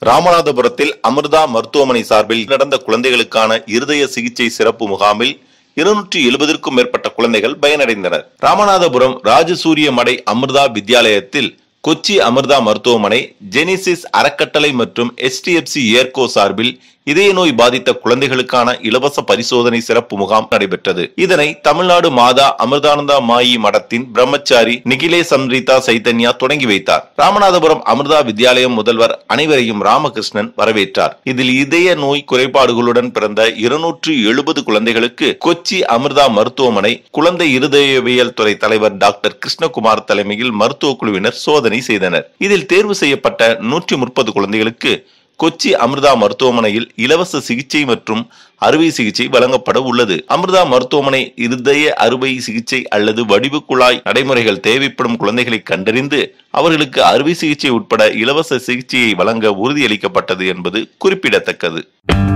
ராமநாதபுரத்தில் அமிர்தா மருத்துவமனை சார்பில் நடந்த குழந்தைகளுக்கான இருதய சிகிச்சை சிறப்பு முகாமில் இருநூற்றி எழுபதற்கும் மேற்பட்ட குழந்தைகள் பயனடைந்தனர் ராமநாதபுரம் ராஜசூரிய மடை அமிர்தா வித்யாலயத்தில் கொச்சி அமிர்தா மருத்துவமனை ஜெனிசிஸ் அறக்கட்டளை மற்றும் எஸ்டிஎஃப்சி ஏர்கோ சார்பில் இதய நோய் பாதித்த குழந்தைகளுக்கான இலவச பரிசோதனை சிறப்பு முகாம் நடைபெற்றது இதனை தமிழ்நாடு மாதா அமிர்தானந்தா மாயி மடத்தின் பிரம்மச்சாரி நிகிலே சம்ரிதா சைதன்யா தொடங்கி வைத்தார் ராமநாதபுரம் அமிர்தா வித்யாலயம் முதல்வர் அனைவரையும் ராமகிருஷ்ணன் வரவேற்றார் இதில் இதய நோய் குறைபாடுகளுடன் பிறந்த இருநூற்று எழுபது குழந்தைகளுக்கு கொச்சி அமிர்தா மருத்துவமனை குழந்தை இருதயவியல் துறை தலைவர் டாக்டர் கிருஷ்ணகுமார் தலைமையில் மருத்துவ குழுவினர் சோதனை செய்தனர் இதில் தேர்வு செய்யப்பட்ட நூற்றி முப்பது குழந்தைகளுக்கு கொச்சி அமிர்தா மருத்துவமனையில் இலவச சிகிச்சை மற்றும் அறுவை சிகிச்சை வழங்கப்பட உள்ளது அமிர்தா மருத்துவமனை இருதய அறுவை சிகிச்சை அல்லது வடிவு குழாய் நடைமுறைகள் தேவைப்படும் குழந்தைகளை கண்டறிந்து அவர்களுக்கு அறுவை சிகிச்சை உட்பட இலவச சிகிச்சையை வழங்க உறுதியளிக்கப்பட்டது என்பது குறிப்பிடத்தக்கது